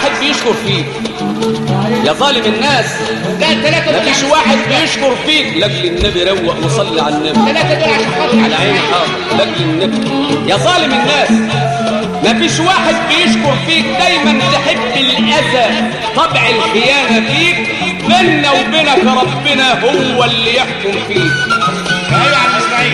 واحد بيشكر فيك يا ظالم الناس لا الثلاثة دول مفيش واحد بيشكر فيك لاجل النبي روق وصلي على النبي الثلاثة دول عشان خاطر على عيني حاضر لاجل النبي يا ظالم الناس مفيش واحد بيشكر فيك دايما تحب الاذى طبع الخيانه فيك بيننا وبينك ربنا هو اللي يحكم فيك ايوه يا عم اسماعيل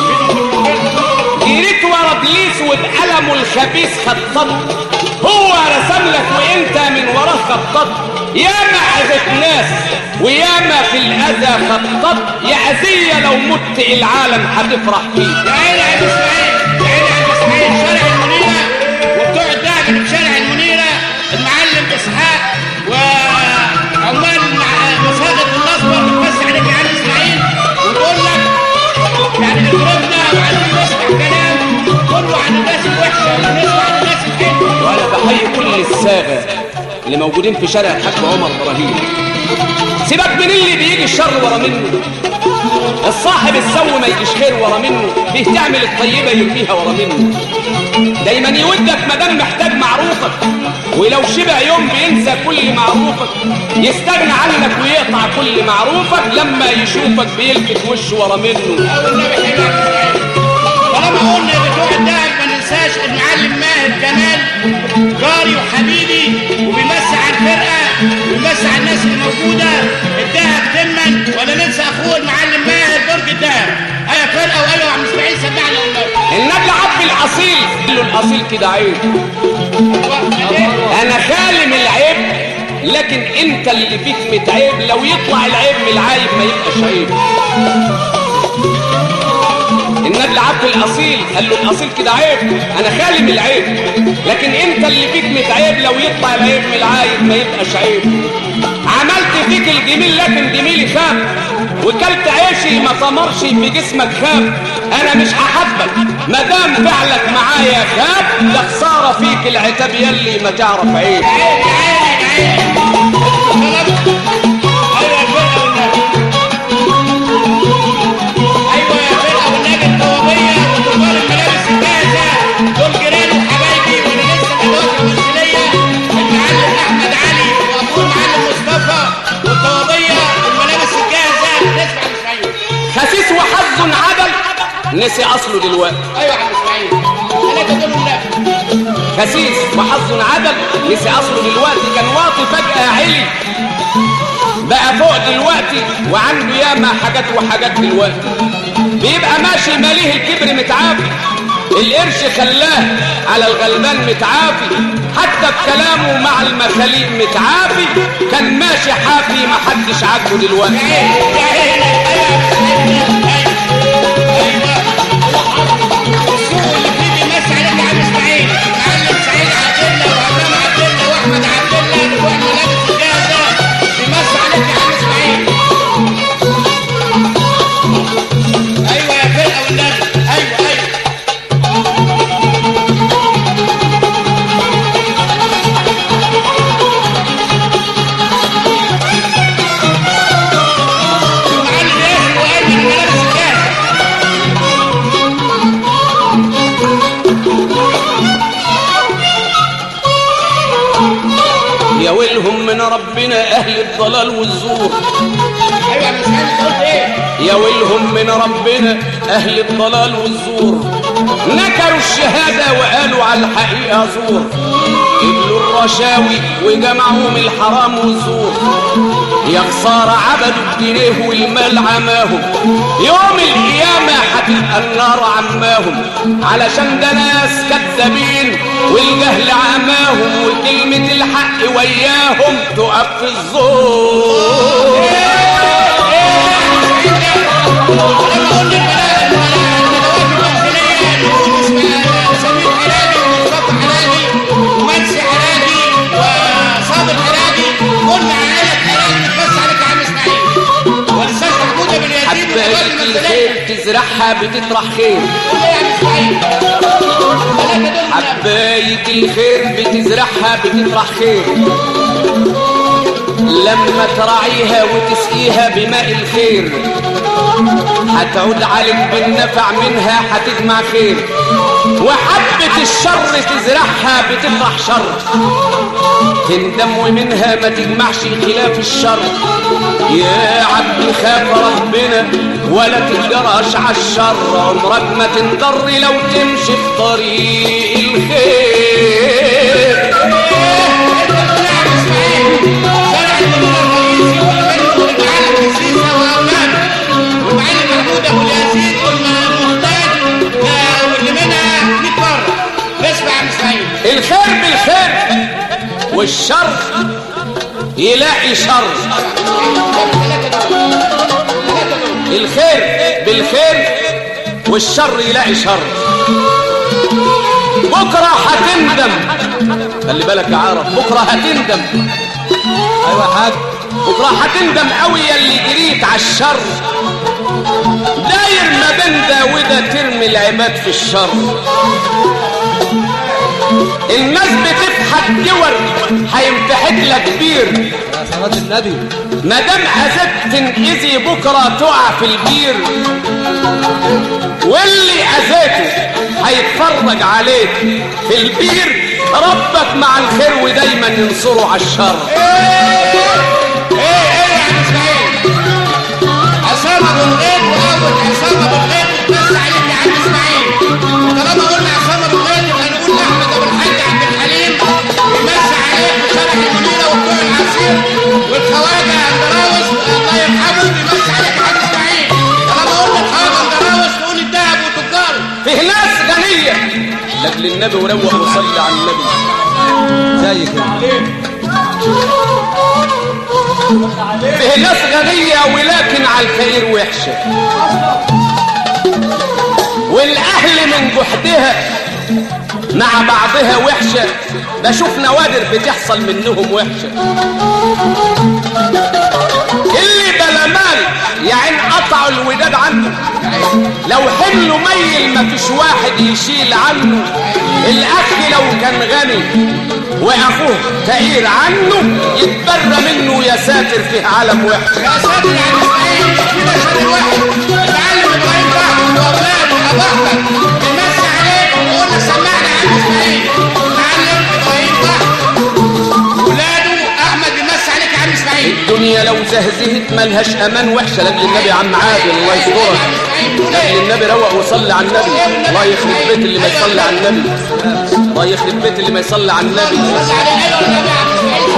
جريت ورا ابليس وبقلمه الخبيث خططت هو رسم لك وانت من وراه خططت ياما عزت ناس وياما في الاذى خططت يا اذيه لو مت العالم هتفرح فيك يا عيني يا عم اسماعيل يا عيني يا عم اسماعيل شارع المنيرة وبتوع الدهب اللي في شارع المنيرة المعلم اسحاق وعمال المع- مساغة النصبة بتمسي عليك يا عم اسماعيل وتقول لك يعني اضربنا وعايزين نسمع كلام كله عن الناس الوحشة ونسمع عن الناس الحلوة وانا بحيي كل الساده اللي موجودين في شارع الحاج عمر ابراهيم سيبك من اللي بيجي الشر ورا منه الصاحب السو ما يجيش خير ورا منه بيه تعمل الطيبه يرميها ورا منه دايما يودك مدام محتاج معروفك ولو شبع يوم بينسى كل معروفك يستغنى عنك ويقطع كل معروفك لما يشوفك بيلفت وشه ورا منه أو النبي حلو يا عم اسماعيل طالما قلنا بتوع الدهب ما ننساش المعلم ماهر جمال جاري وحبيبي وبيمسي على الفرقه وبيمسي على الناس اللي موجوده الدهب تمن ولا ننسى اخوه المعلم ماهر برج الدهب ايوه فرقه وايوه يا عم اسماعيل سمعنا والله النبي عبد الاصيل قال له الاصيل كده عيب انا خالم العيب لكن انت اللي فيك متعيب لو يطلع العيب من العيب ما يبقاش عيب النبي عبد الاصيل قال له الاصيل كده عيب انا خالم العيب لكن انت اللي فيك متعيب لو يطلع العيب من العيب ما يبقاش عيب عملت فيك الجميل لكن جميلي خاب وكلت عيشي ما ثمرش في جسمك خاب انا مش هحبك ما دام فعلك معايا خاب ده خساره فيك العتاب يلي ما تعرف عيب عيب يا عيني يا عيني ايوه الفرقه والنبي ايوه يا فرقه والنبي الطوابيه وتجار الملابس الجاهزه دول جيراني وحبايبي وانا لسه مدوخه تمثيليه المعلم احمد علي واخوه المعلم مصطفى والطوابيه والملابس الجاهزه نسمع اسماعيل خسيس وحظ عدل نسي اصله دلوقتي ايوه يا عم اسماعيل ثلاثه دول والنبي خسيس وحظ عدل نسي اصله دلوقتي كان واطي فجأة علي بقى فوق دلوقتي وعنده ياما حاجات وحاجات دلوقتي بيبقى ماشي ماليه الكبر متعافي القرش خلاه على الغلبان متعافي حتى بكلامه مع المخاليق متعافي كان ماشي حافي محدش عاجبه دلوقتي يا عيني ايوه يا عم اسماعيل ايوه ايوه السوق اللي فيه بيمسي عليك يا عم اسماعيل معلم سعيد عبد الله وعمام عبد الله واحمد عبد الله بتوع الملابس الجاهزه بيمسي عليك يا عم اسماعيل ايوه يا فرقه والنبي ايوه ايوه المعلم ياسر وقال الملابس الجاهزه يا ويلهم من ربنا اهل الضلال والزور ايوه يا مش عارف قلت ايه يا ويلهم من ربنا أهل الضلال والزور نكروا الشهادة وقالوا على الحقيقة زور قبلوا الرشاوي وجمعهم الحرام والزور يا خسارة عبدوا الجنيه والمال عماهم يوم القيامة هتبقى النار عماهم علشان ده ناس كذابين والجهل عماهم وكلمة الحق وياهم تقف في الزور لما قلنا الندوات التمثيليه اللي هم سمير حلاجي ومصطفى حلاجي ومنسي حلاجي وصابر حلاجي قلنا عائله حلاجي بتبص عليك يا عم اسماعيل والاستاذ محمود ابو اليتيم حباية والندوات التمثيليه الخير تزرعها بتطرح خير قلنا يا عم اسماعيل ثلاثه دول حباية الخير بتزرعها بتطرح خير لما تراعيها وتسقيها بماء الخير هتعود عليك بالنفع منها هتجمع خير وحبة الشر تزرعها بتفرح شر تندم ومنها ما تجمعش خلاف الشر يا عبد خاف ربنا ولا تجرش على الشر عمرك ما تنضر لو تمشي في طريق الخير الخير بالخير والشر يلاقي شر الخير بالخير والشر يلاقي شر بكرة هتندم خلي بالك يا عارف بكرة هتندم ايوه يا حاج بكرة هتندم قوي يا اللي جريت على الشر داير ما بين ده وده ترمي العباد في الشر الناس بتفحت جور هينفحت لك كبير يا صلاة النبي ما دام اذت تنقذي بكره تقع في البير واللي اذاته هيتفرج عليك في البير ربك مع الخير ودايما ينصره على الشر والخواجه اندراوس الله يرحمه بيمسي عليك يا حاج اسماعيل طالما قلنا الخواجه اندراوس تقول الذهب وتجار فيه ناس غنيه لاجل النبي وروق وصلي على النبي زي كده فيه ناس غنيه ولكن على الفقير وحشه والاهل من جحدها مع بعضها وحشه بشوف نوادر بتحصل منهم وحشه اللي بلا مال يا عين قطعوا الوداد عنه لو حمله ميل مفيش واحد يشيل عنه الاخ لو كان غني واخوه فقير عنه يتبرى منه يا ساتر في عالم وحش يا ساتر يا عم اسماعيل في مشهد واحد المعلم ابراهيم فهمي واولاده واباحتك بيمسي عليك ويقول لك سمعنا يا عم اسماعيل المعلم ابراهيم فهمي ولاده احمد بيمسي عليك يا عم اسماعيل الدنيا لو زهزهت ملهاش امان وحشه لاجل النبي يا عم عادل الله يسترك لاجل النبي روق وصلي على النبي الله يخرب بيت اللي ما يصلي على النبي الله يخرب بيت اللي ما يصلي على النبي بس عليه ايوه النبي يا عم اسماعيل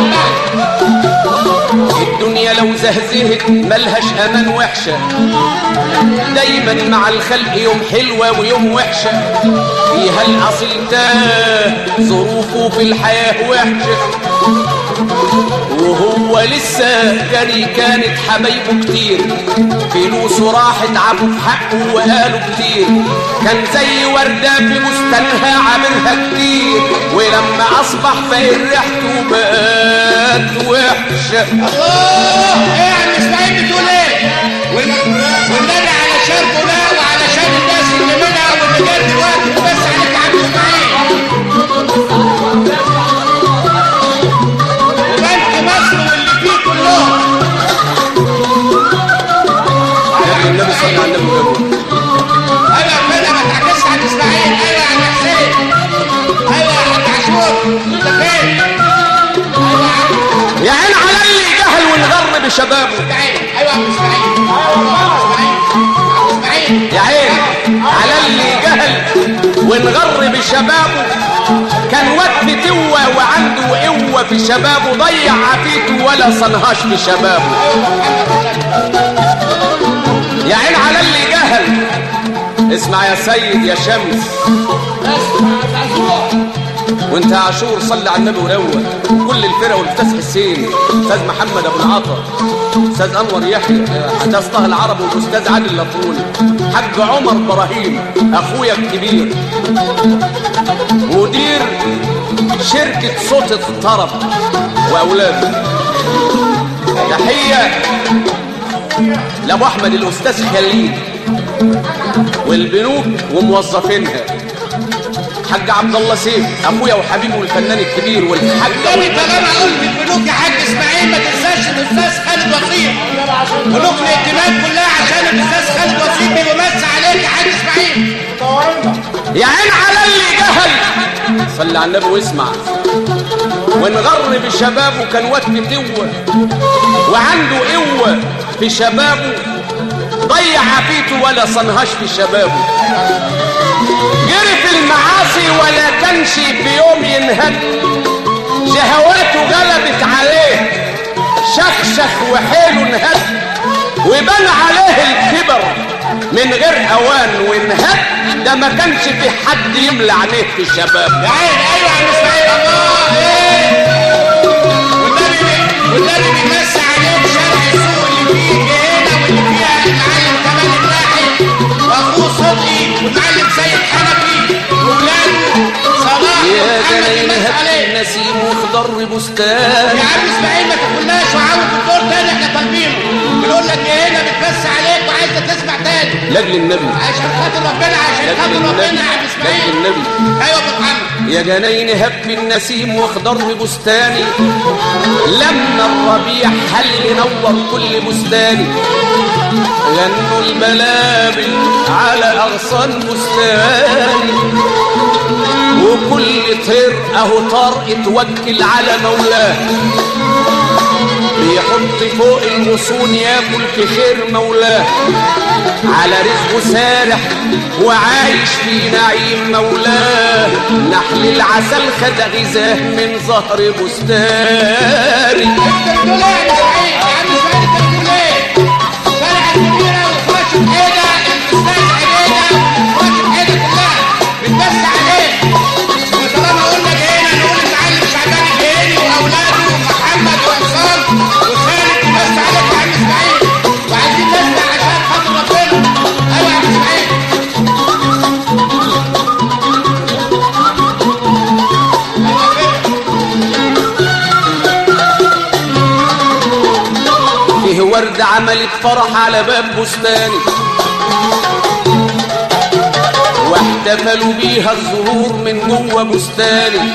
سمعني الدنيا لو زهزهت ملهاش امان وحشه دايما مع الخلق يوم حلوه ويوم وحشه فيها الاصيل تاه ظروفه في الحياه وحشه وهو لسه جري كانت حبايبه كتير فلوسه راحت عبوا في حقه وقالوا كتير كان زي وردة في بستانها عاملها كتير ولما أصبح فقير ريحته بقت وحشة الله ايه يا عم اسماعيل بتقول ايه وال- والنبي على شرطه لا وعلشان الناس اللي منها واللي جت دلوقتي بس عليك يا عم اسماعيل وبنك مصر واللي فيه كلهم يا ابن النبي صلى على النبي وجابه. ايوه كده ما تعكسش عن اسماعيل ايوه يا عم حسين ايوه يا حاج عاشور انت فين ايوه يا عم يا عين على اللي جهل وانغر بشبابه اسماعيل ايوه يا عم اسماعيل ايوه يا عم اسماعيل عم اسماعيل يا عين على اللي جهل وانغر بشبابه كان وقت توه وعنده قوة في شبابه ضيع عافيته ولا صنهاش في شبابه يا عين على اللي جهل اسمع يا سيد يا شمس وانت يا عاشور صلي على النبي وروق كل الفرق والاستاذ حسين استاذ محمد ابو العطا استاذ انور يحيى استاذ طه العرب والاستاذ علي اللطروني حاج عمر ابراهيم اخويا الكبير مدير شركة صوت الطرب واولاده تحية لابو احمد الاستاذ خليل والبنوك وموظفينها الحاج عبد الله سيف ابويا وحبيبي والفنان الكبير والحاج النبي طالما قلت البنوك يا حاج اسماعيل ما تنساش الاستاذ خالد وصيف بنوك الاهتمام كلها عشان الاستاذ خالد وصيف بيمسي عليك يا حاج اسماعيل يا عين على اللي جهل صلي على النبي واسمع وانغر بشبابه كان وقت توه وعنده قوة في شبابه ضيع عافيته ولا صنهاش في شبابه جري في المعاصي ولا كانش في يوم ينهد شهواته غلبت عليه شخشخ وحيله انهد وبان عليه الكبر من غير اوان وانهد ده ما كانش في حد يملى عينيه في الشباب يا عين ايوه يا عم اسماعيل الله ايه والنبي والنبي بيمسي عليك شارع السوق اللي فيه هنا واللي فيها المعلم كمال الواحد واخوه صدقي والمعلم سيد حنفي واولاده صلاح يا ومحمد جنين بيمسي هب عليك النسيم وخضر بستان يا عم اسماعيل ما تاكلناش وعاود الدور تاني احنا طالبينه بنقول لك يا هنا بتمسي عليك وعايزه تسمع تاني لاجل النبي عشان خاطر ربنا عشان خاطر لاجل ربنا النبي يا عم لاجل اسماعيل النبي ايوه يا ابو محمد يا جنين هب النسيم واخضر بستاني لما الربيع حل نور كل بستاني غنوا البلابل على أغصان بستاني وكل طير اهو طار اتوكل على مولاه بيحط فوق الغصون ياكل في خير مولاه على رزقه سارح وعايش في نعيم مولاه نحل العسل خد غذاه من زهر بستاني انت بتقول ايه يا اسماعيل يا عم اسماعيل انت بتقول ايه شارع الكبيره وخش بحيده الاستاذ عبيده وخش بحيده كلها بتبص عليه وطالما قلنا جينا نقول المعلم شعبان الجيني واولاده ومحمد وعصام وخالد بتبص عليك يا عم اسماعيل وعايزين نسمع عشان خاطر ربنا ايوه يا عم اسماعيل فيه ورد عملت فرح على باب بستاني واحتفلوا بيها الزهور من جوه بستاني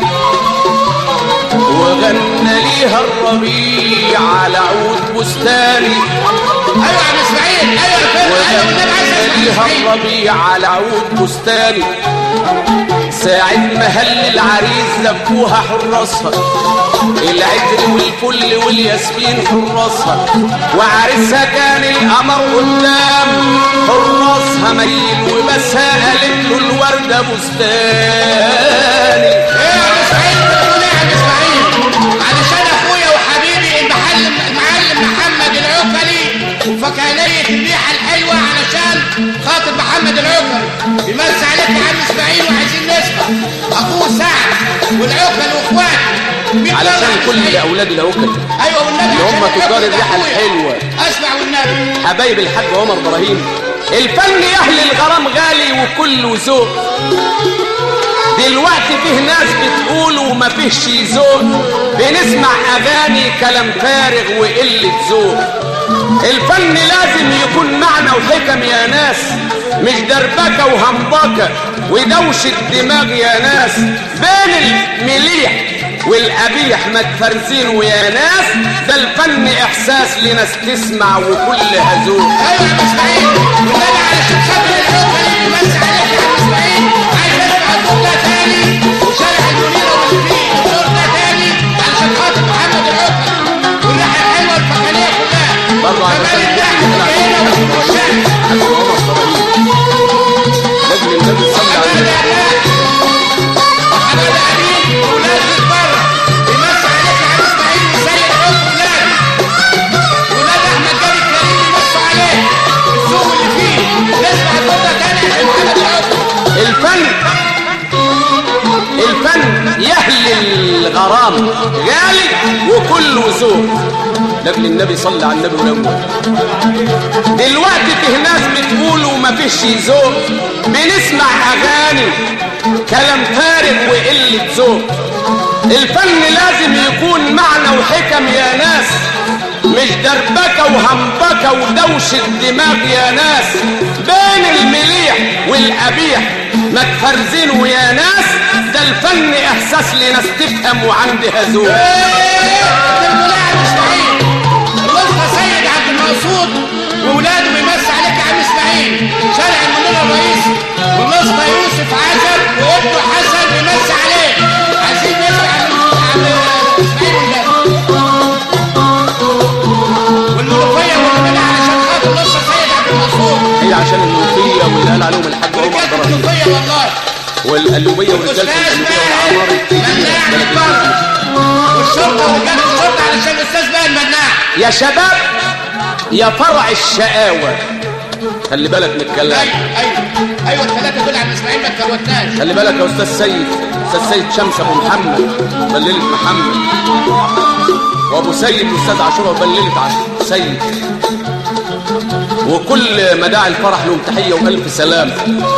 وغنى ليها الربيع على عود بستاني ايوه يا عم اسماعيل ايوه يا فندم ايوه والنبي عايز وغنى اسمع ليها اسماعيل الربيع على عود بستاني ساعة ما هل العريس زبوها حراسها العطر والفل والياسمين حراسها وعريسها كان القمر قدام حراسها ميل وبسها قالت له الوردة بستاني ايه يا عم اسماعيل انت بتقول ايه يا عم اسماعيل علشان اخويا وحبيبي المحل المعلم محمد العكلي وفكانية الريحة الحلوة علشان خاطر محمد العكلي بيمسي عليك يا عم اسماعيل وعايزين نسمع اخوه سعد والعكل واخواته مين علشان طلع يا كل إسماعيل؟ اولاد العكل ايوه والنبي اللي هم عشان تجار العكل ده الريحة أخويا. الحلوة. اسمع والنبي حبايب الحاج عمر ابراهيم الفن يا اهل الغرام غالي وكله ذوق دلوقتي فيه ناس بتقول وما فيهش ذوق بنسمع اغاني كلام فارغ وقله ذوق الفن لازم يكون معنى وحكم يا ناس مش دربكه وهمبكه ودوشه دماغ يا ناس بين المليح والقبيح ما تفرزينه يا ناس ده الفن احساس لناس تسمع وكلها ذوق ايوه يا عم اسماعيل والنبي علشان خاطر العكلي بيمسي عليك يا عم اسماعيل عايز اسمع الدور ده تاني وشارع المنيره واللي فيه الدور ده تاني علشان خاطر محمد العكلي والريحه الحلوه الفكانيه كلها برضه على كمان لسان الريحه الحاج اللي هنا والشارع حاج عمر ابراهيم لاجل النبي صلى حماده عليه الرياح وحماده امين واولاد البر بيمسي عليك يا عم اسماعيل وسيد حب ولاده ولاد احمد جابر كريم بيمسوا عليه السوق اللي فيه نسمع الدور ده تاني عشان محمد العكلي الفن الفن يهل الغرام غالي وكله ذوق لاجل النبي صلى على النبي ولو دلوقتي فيه ناس بتقول وما فيش ذوق بنسمع اغاني كلام فارغ وقله ذوق الفن لازم يكون معنى وحكم يا ناس مش دربكة وهمبكة ودوشة دماغ يا ناس بين المليح والقبيح ما تفرزنوا يا ناس ده الفن احساس لناس تفهم وعندها ذوق الملاعب اسماعيل الوصفة سيد عبد المقصود وولاده بيمسي عليك يا عم اسماعيل شارع المنير الرئيسي والوصفة يوسف عزب وابنه حسن بيمسي عليك عايزين نسمع عن عن اسماعيل ولاده والملوخية والجمال عشان خاطر الوصفة سيد عبد المقصود هي عشان المنوفيه واللي قال عليهم الحاج عمر ورجالة ابراهيم الملوخية والله والقلوبيه ورجاله الاستاذ القلوبيه ماهر والعماري مناع من بره والشرطه ورجاله الشرطه علشان الاستاذ ماهر مناع يا شباب يا فرع الشقاوه خلي بالك من الكلام ايوه ايوه ايوه الثلاثه دول عم اسماعيل ما تكروتناش خلي بالك يا استاذ سيد استاذ سيد شمس ابو محمد بليله محمد وابو سيد الاستاذ عاشور بليله عاشور سيد وكل مداعي الفرح لهم تحيه والف سلام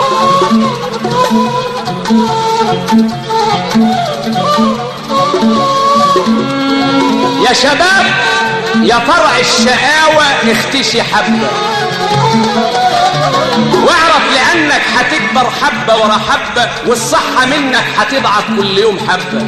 يا شباب يا فرع الشقاوة اختشي حبة واعرف لانك هتكبر حبة ورا حبة والصحة منك هتضعف كل يوم حبة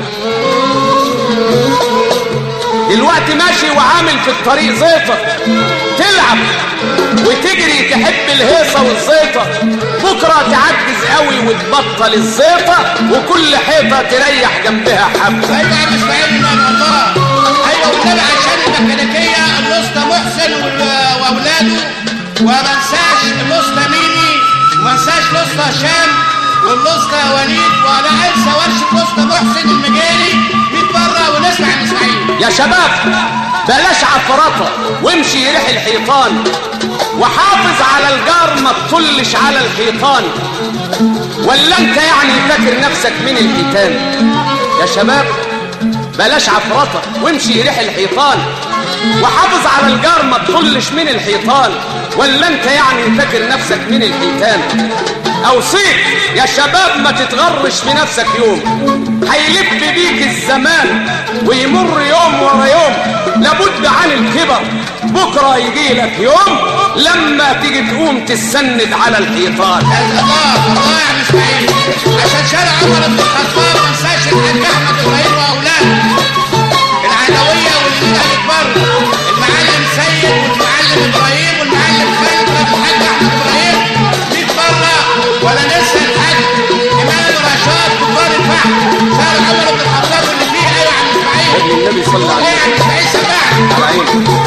دلوقتي ماشي وعامل في الطريق زيطة تلعب وتجري تحب الهيصة والزيطة بكرة تعجز قوي وتبطل الزيطة وكل حيطة تريح جنبها حبة ايوه يا عم اسماعيل ما الله ايوه والنبي عشان الميكانيكيه الوسطى محسن وال- واولاده وما انساش الوسطى ميمي وما انساش الوسطى هشام والوسطى وليد ولا انسى ورشه الوسطى محسن المجاري 100 مره ونسمع عن اسماعيل يا شباب بلاش عفرطة وامشي ريح الحيطان وحافظ على الجار ما تطلش على الحيطان ولا انت يعني فاكر نفسك من الحيتان يا شباب بلاش عفرطة وامشي ريح الحيطان وحافظ على الجار ما تطلش من الحيطان ولا انت يعني فاكر نفسك من الحيتان اوصيك يا شباب ما تتغرش في نفسك يوم هيلف بيك الزمان ويمر يوم ورا يوم لابد عن الكبر بكره يجي لك يوم لما تيجي تقوم تسند على الحيطان الله الله يا عم اسماعيل عشان شارع عمر بن الخطاب ما انساش الحاج احمد ابراهيم واولاده العلويه واللي اكبر المعلم سيد والمعلم ابراهيم والمعلم خالد وابو الحاج احمد ابراهيم 100 مره ولا ننسى الحاج امام رشاد كبار الفحم شارع عمر بن الخطاب واللي فيه ايوه يا عم اسماعيل ابن النبي صلى الله عليه ايه يا عم اسماعيل سمعني على عيني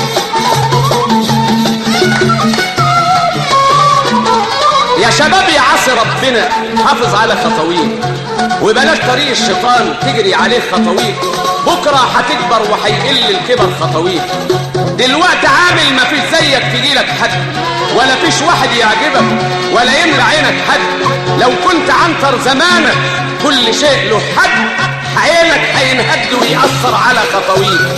يا شباب يا عصي ربنا حافظ على خطويك وبلاش طريق الشيطان تجري عليه خطويك بكرة هتكبر وهيقل الكبر خطويك دلوقتي عامل ما فيش زيك تجيلك حد ولا فيش واحد يعجبك ولا يملى عينك حد لو كنت عنتر زمانك كل شيء له حد عينك هينهد ويأثر على خطويك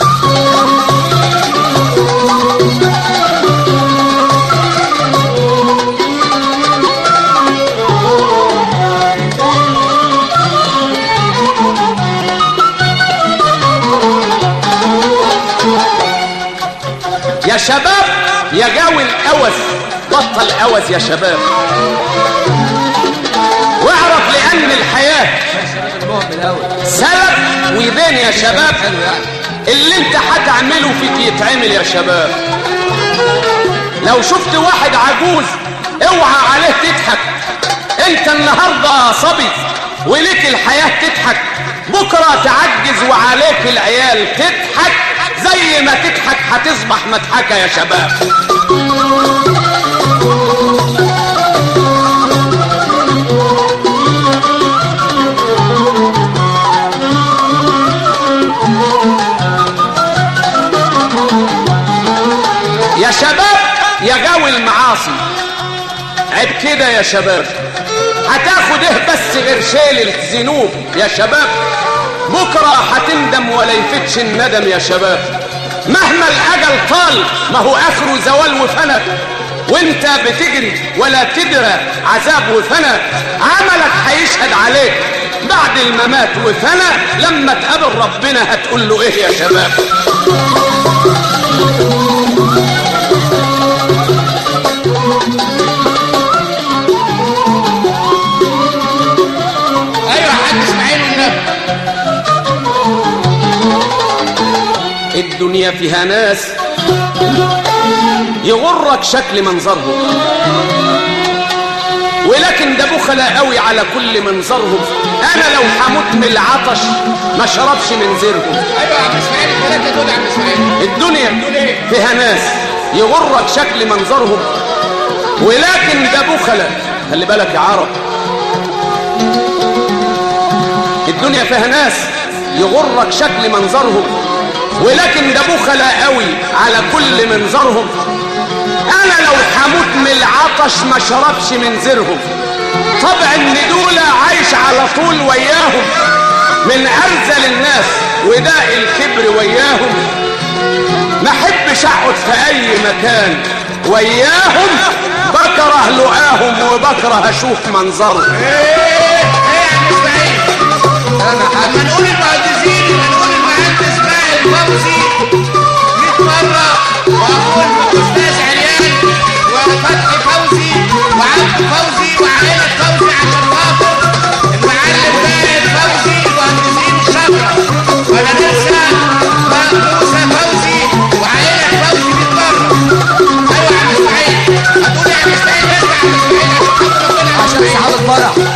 يا شباب يا جاوي الأوز بطل أوز يا شباب واعرف لأن الحياة المهم الاول سلف ودين يا شباب حلو يعني اللي انت هتعمله فيك يتعمل يا شباب لو شفت واحد عجوز اوعى عليه تضحك انت النهارده صبي وليك الحياة تضحك بكرة تعجز وعليك العيال تضحك زي ما تضحك هتصبح مضحكة يا شباب يا شباب يا جاوي المعاصي عيب كده يا شباب هتاخد ايه بس غير شيل الذنوب يا شباب بكرة هتندم ولا يفتش الندم يا شباب مهما الأجل طال ما هو آخره زوال وفنى وانت بتجري ولا تدرى عذاب وفنى عملك هيشهد عليك بعد الممات وفنى لما تقابل ربنا هتقول له ايه يا شباب ايوه يا حاج اسماعيل الدنيا فيها ناس يغرك شكل منظرهم ولكن ده بخلاء قوي على كل منظرهم انا لو هموت من العطش ما شربش من زيرهم ايوه يا عم اسماعيل الثلاثه دول يا عم اسماعيل الدنيا فيها ناس يغرك شكل منظرهم ولكن ده بخلاء خلي بالك يا عرب الدنيا فيها ناس يغرك شكل منظرهم ولكن ده بخلاء قوي على كل منظرهم انا لو هموت من العطش ما شربش من زرهم طبع ان دول عايش على طول وياهم من ارذل الناس وداء الكبر وياهم ما احبش اقعد في اي مكان وياهم بكره لقاهم وبكره اشوف منظرهم ايه ايه يا عم اسماعيل لما نقول المهندسين لما نقول المهندس ماهر فوزي 100 مره واقول استاذ عريان وفتحي فوزي وعبد فوزي وعائله فوزي عشان خاطر المعلم ماهر فوزي المهندسين الشاطره ولا ننسى موسى فوزي وعائله فوزي 100 مره ايوه يا عم اسماعيل هتقول يا عم اسماعيل بس يا عم اسماعيل عشان خاطر ربنا يا عم عشان إسماعيل. سعادة فرح